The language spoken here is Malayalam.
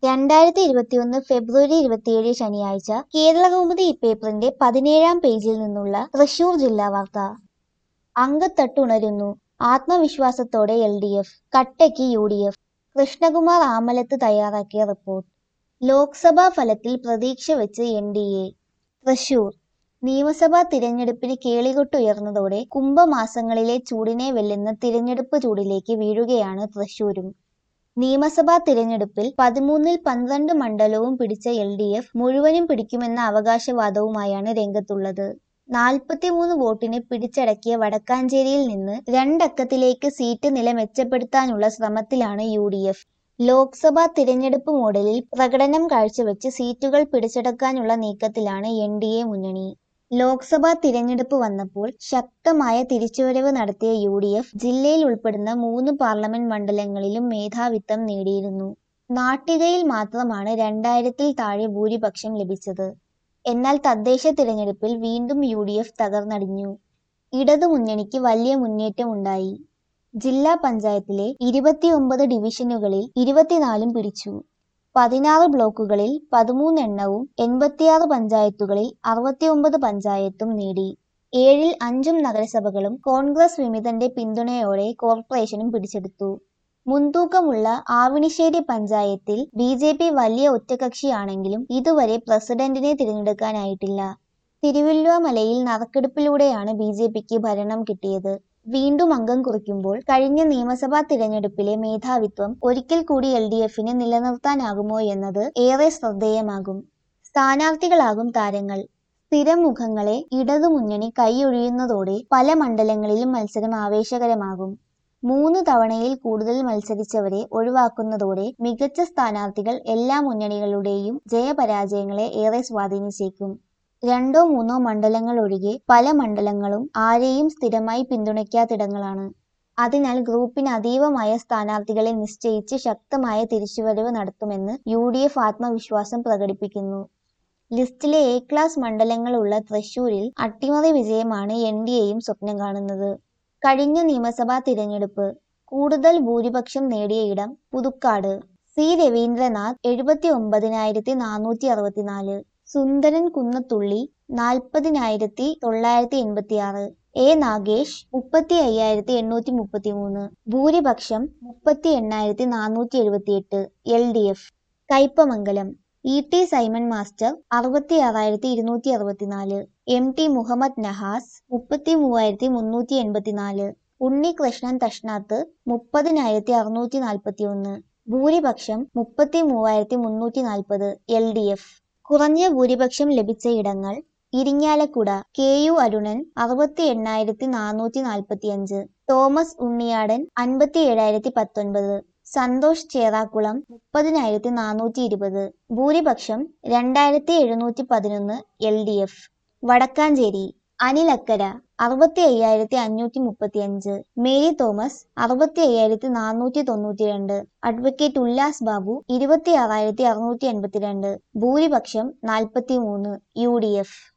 രണ്ടായിരത്തി ഇരുപത്തിയൊന്ന് ഫെബ്രുവരി ഇരുപത്തിയേഴ് ശനിയാഴ്ച കേരളകൗമുദി ഇപ്പേപ്പറിന്റെ പതിനേഴാം പേജിൽ നിന്നുള്ള തൃശൂർ ജില്ലാ വാർത്ത അങ്കത്തട്ടുണരുന്നു ആത്മവിശ്വാസത്തോടെ എൽ ഡി എഫ് കട്ടയ്ക്ക് U D F Krishnakumar Amalath തയ്യാറാക്കിയ റിപ്പോർട്ട് ലോക്സഭാ ഫലത്തിൽ പ്രതീക്ഷ വെച്ച് എൻ ഡി എ തൃശൂർ നിയമസഭാ തിരഞ്ഞെടുപ്പിന് കേളികൊട്ടുയർന്നതോടെ കുംഭമാസങ്ങളിലെ ചൂടിനെ വെല്ലുന്ന തിരഞ്ഞെടുപ്പ് ചൂടിലേക്ക് വീഴുകയാണ് തൃശൂരും നിയമസഭാ തിരഞ്ഞെടുപ്പിൽ പതിമൂന്നിൽ പന്ത്രണ്ട് മണ്ഡലവും പിടിച്ച എൽ ഡി എഫ് മുഴുവനും പിടിക്കുമെന്ന അവകാശവാദവുമായാണ് രംഗത്തുള്ളത് നാൽപ്പത്തിമൂന്ന് വോട്ടിന് പിടിച്ചടക്കിയ വടക്കാഞ്ചേരിയിൽ നിന്ന് രണ്ടക്കത്തിലേക്ക് സീറ്റ് നില മെച്ചപ്പെടുത്താനുള്ള ശ്രമത്തിലാണ് യു ഡി എഫ് ലോക്സഭാ തിരഞ്ഞെടുപ്പ് മോഡലിൽ പ്രകടനം കാഴ്ചവെച്ച് സീറ്റുകൾ പിടിച്ചടക്കാനുള്ള നീക്കത്തിലാണ് എൻ ഡി എ മുന്നണി ലോക്സഭാ തിരഞ്ഞെടുപ്പ് വന്നപ്പോൾ ശക്തമായ തിരിച്ചുവരവ് നടത്തിയ യു ഡി എഫ് ജില്ലയിൽ ഉൾപ്പെടുന്ന മൂന്ന് പാർലമെന്റ് മണ്ഡലങ്ങളിലും മേധാവിത്വം നേടിയിരുന്നു നാട്ടികയിൽ മാത്രമാണ് രണ്ടായിരത്തിൽ താഴെ ഭൂരിപക്ഷം ലഭിച്ചത് എന്നാൽ തദ്ദേശ തിരഞ്ഞെടുപ്പിൽ വീണ്ടും യു ഡി എഫ് തകർന്നടിഞ്ഞു ഇടതുമുന്നണിക്ക് വലിയ മുന്നേറ്റമുണ്ടായി ജില്ലാ പഞ്ചായത്തിലെ ഇരുപത്തിയൊമ്പത് ഡിവിഷനുകളിൽ ഇരുപത്തിനാലും പിടിച്ചു പതിനാറ് ബ്ലോക്കുകളിൽ പതിമൂന്നെണ്ണവും എൺപത്തിയാറ് പഞ്ചായത്തുകളിൽ അറുപത്തിയൊമ്പത് പഞ്ചായത്തും നേടി ഏഴിൽ അഞ്ചും നഗരസഭകളും കോൺഗ്രസ് വിമിതന്റെ പിന്തുണയോടെ കോർപ്പറേഷനും പിടിച്ചെടുത്തു മുൻതൂക്കമുള്ള ആവിണിശ്ശേരി പഞ്ചായത്തിൽ ബി ജെ പി വലിയ ഒറ്റകക്ഷിയാണെങ്കിലും ഇതുവരെ പ്രസിഡന്റിനെ തിരഞ്ഞെടുക്കാനായിട്ടില്ല തിരുവല്ലുവമലയിൽ നറുക്കെടുപ്പിലൂടെയാണ് ബി ജെ പിക്ക് ഭരണം കിട്ടിയത് വീണ്ടും അംഗം കുറിക്കുമ്പോൾ കഴിഞ്ഞ നിയമസഭാ തിരഞ്ഞെടുപ്പിലെ മേധാവിത്വം ഒരിക്കൽ കൂടി എൽ ഡി എഫിന് നിലനിർത്താനാകുമോ എന്നത് ഏറെ ശ്രദ്ധേയമാകും സ്ഥാനാർത്ഥികളാകും താരങ്ങൾ സ്ഥിരം മുഖങ്ങളെ ഇടതുമുന്നണി കൈയൊഴിയുന്നതോടെ പല മണ്ഡലങ്ങളിലും മത്സരം ആവേശകരമാകും മൂന്ന് തവണയിൽ കൂടുതൽ മത്സരിച്ചവരെ ഒഴിവാക്കുന്നതോടെ മികച്ച സ്ഥാനാർത്ഥികൾ എല്ലാ മുന്നണികളുടെയും ജയപരാജയങ്ങളെ ഏറെ സ്വാധീനിച്ചേക്കും രണ്ടോ മൂന്നോ മണ്ഡലങ്ങൾ ഒഴികെ പല മണ്ഡലങ്ങളും ആരെയും സ്ഥിരമായി പിന്തുണയ്ക്കാത്തിടങ്ങളാണ് അതിനാൽ ഗ്രൂപ്പിന് അതീവമായ സ്ഥാനാർത്ഥികളെ നിശ്ചയിച്ച് ശക്തമായ തിരിച്ചുവരവ് നടത്തുമെന്ന് യു ഡി എഫ് ആത്മവിശ്വാസം പ്രകടിപ്പിക്കുന്നു ലിസ്റ്റിലെ എ ക്ലാസ് മണ്ഡലങ്ങളുള്ള തൃശൂരിൽ അട്ടിമറി വിജയമാണ് എൻ ഡി എയും സ്വപ്നം കാണുന്നത് കഴിഞ്ഞ നിയമസഭാ തിരഞ്ഞെടുപ്പ് കൂടുതൽ ഭൂരിപക്ഷം നേടിയ ഇടം പുതുക്കാട് സി രവീന്ദ്രനാഥ് എഴുപത്തി ഒമ്പതിനായിരത്തി നാനൂറ്റി അറുപത്തിനാല് സുന്ദരൻ കുന്നത്തുള്ളി നാൽപ്പതിനായിരത്തി തൊള്ളായിരത്തി എൺപത്തി ആറ് എ നാഗേഷ് മുപ്പത്തി അയ്യായിരത്തി എണ്ണൂറ്റി മുപ്പത്തി മൂന്ന് ഭൂരിപക്ഷം മുപ്പത്തി എണ്ണായിരത്തി നാനൂറ്റി എഴുപത്തിയെട്ട് L D F Kaipamangalam E T Simon master അറുപത്തി ആറായിരത്തി ഇരുന്നൂറ്റി അറുപത്തിനാല് എം ടി മുഹമ്മദ് നഹാസ് മുപ്പത്തി മൂവായിരത്തി മുന്നൂറ്റി എൺപത്തിനാല് ഉണ്ണികൃഷ്ണൻ തഷ്നാത്ത് മുപ്പതിനായിരത്തി അറുന്നൂറ്റി നാൽപ്പത്തി ഒന്ന് ഭൂരിപക്ഷം മുപ്പത്തി മൂവായിരത്തി മുന്നൂറ്റി നാൽപ്പത് എൽ ഡി എഫ് കുറഞ്ഞ ഭൂരിപക്ഷം ലഭിച്ച ഇടങ്ങൾ ഇരിങ്ങാലക്കുട കെ യു അരുണൻ അറുപത്തി എണ്ണായിരത്തി നാനൂറ്റി നാൽപ്പത്തി അഞ്ച് തോമസ് ഉണ്ണിയാടൻ അൻപത്തി ഏഴായിരത്തി പത്തൊൻപത് സന്തോഷ് ചേറാക്കുളം മുപ്പതിനായിരത്തി നാനൂറ്റി ഇരുപത് ഭൂരിപക്ഷം രണ്ടായിരത്തി എഴുന്നൂറ്റി പതിനൊന്ന് L D F Wadakkanchery Anilakkara അറുപത്തി അയ്യായിരത്തി അഞ്ഞൂറ്റി മുപ്പത്തി അഞ്ച് മേരി തോമസ് അറുപത്തി അയ്യായിരത്തി നാനൂറ്റി തൊണ്ണൂറ്റി രണ്ട് അഡ്വക്കേറ്റ് ഉല്ലാസ് ബാബു ഇരുപത്തി ആറായിരത്തി അറുന്നൂറ്റി എൺപത്തിരണ്ട് ഭൂരിപക്ഷം നാൽപ്പത്തി മൂന്ന് യു ഡി എഫ്